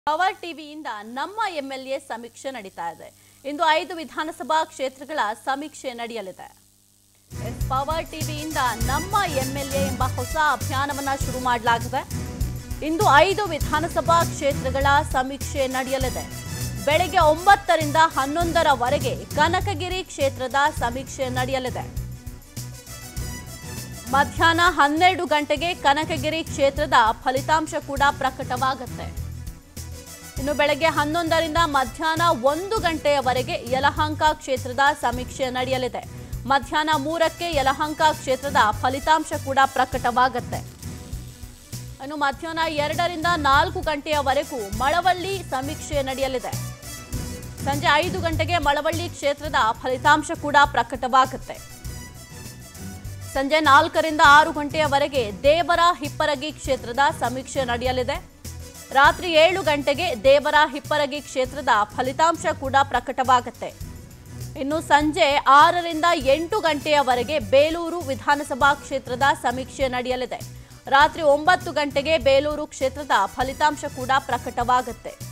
power ಟಿವಿಯಿಂದ ನಮ್ಮ MLA ಸಮೀಕ್ಷೆ ನಡೀತಾ ಇದೆ ಇಂದು ಐದು ವಿಧಾನಸಭಾ ಕ್ಷೇತ್ರಗಳ ಸಮೀಕ್ಷೆ ನಡೆಯಲಿದೆ ಎಸ್ ಪವರ್ ಟಿವಿಯಿಂದ ನಮ್ಮ ಎಂಎಲ್ಎ ಎಂಬ ಹೊಸ ಅಭಿಯಾನವನ್ನ ಶುರು ಮಾಡಲಾಗಿದೆ ಇಂದು ಐದು ವಿಧಾನಸಭಾ ಕ್ಷೇತ್ರಗಳ ಸಮೀಕ್ಷೆ ನಡೆಯಲಿದೆ ಬೆಳಗ್ಗೆ ಒಂಬತ್ತರಿಂದ ಹನ್ನೊಂದರವರೆಗೆ ಕನಕಗಿರಿ ಕ್ಷೇತ್ರದ ಸಮೀಕ್ಷೆ ನಡೆಯಲಿದೆ ಮಧ್ಯಾಹ್ನ ಹನ್ನೆರಡು ಗಂಟೆಗೆ ಕನಕಗಿರಿ ಕ್ಷೇತ್ರದ ಫಲಿತಾಂಶ ಕೂಡ ಪ್ರಕಟವಾಗುತ್ತೆ ಇನ್ನು ಬೆಳಗ್ಗೆ ಹನ್ನೊಂದರಿಂದ ಮಧ್ಯಾಹ್ನ ಒಂದು ಗಂಟೆಯವರೆಗೆ ಯಲಹಂಕ ಕ್ಷೇತ್ರದ ಸಮೀಕ್ಷೆ ನಡೆಯಲಿದೆ ಮಧ್ಯಾಹ್ನ ಮೂರಕ್ಕೆ ಯಲಹಂಕ ಕ್ಷೇತ್ರದ ಫಲಿತಾಂಶ ಕೂಡ ಪ್ರಕಟವಾಗುತ್ತೆ ಇನ್ನು ಮಧ್ಯಾಹ್ನ ಎರಡರಿಂದ ನಾಲ್ಕು ಗಂಟೆಯವರೆಗೂ ಮಳವಳ್ಳಿ ಸಮೀಕ್ಷೆ ನಡೆಯಲಿದೆ ಸಂಜೆ ಐದು ಗಂಟೆಗೆ ಮಳವಳ್ಳಿ ಕ್ಷೇತ್ರದ ಫಲಿತಾಂಶ ಕೂಡ ಪ್ರಕಟವಾಗುತ್ತೆ ಸಂಜೆ ನಾಲ್ಕರಿಂದ ಆರು ಗಂಟೆಯವರೆಗೆ ದೇವರ ಹಿಪ್ಪರಗಿ ಕ್ಷೇತ್ರದ ಸಮೀಕ್ಷೆ ನಡೆಯಲಿದೆ ರಾತ್ರಿ ಏಳು ಗಂಟೆಗೆ ದೇವರ ಹಿಪ್ಪರಗಿ ಕ್ಷೇತ್ರದ ಫಲಿತಾಂಶ ಕೂಡ ಪ್ರಕಟವಾಗುತ್ತೆ ಇನ್ನು ಸಂಜೆ ಆರರಿಂದ ಎಂಟು ಗಂಟೆಯವರೆಗೆ ಬೇಲೂರು ವಿಧಾನಸಭಾ ಕ್ಷೇತ್ರದ ಸಮೀಕ್ಷೆ ನಡೆಯಲಿದೆ ರಾತ್ರಿ ಒಂಬತ್ತು ಗಂಟೆಗೆ ಬೇಲೂರು ಕ್ಷೇತ್ರದ ಫಲಿತಾಂಶ ಕೂಡ ಪ್ರಕಟವಾಗುತ್ತೆ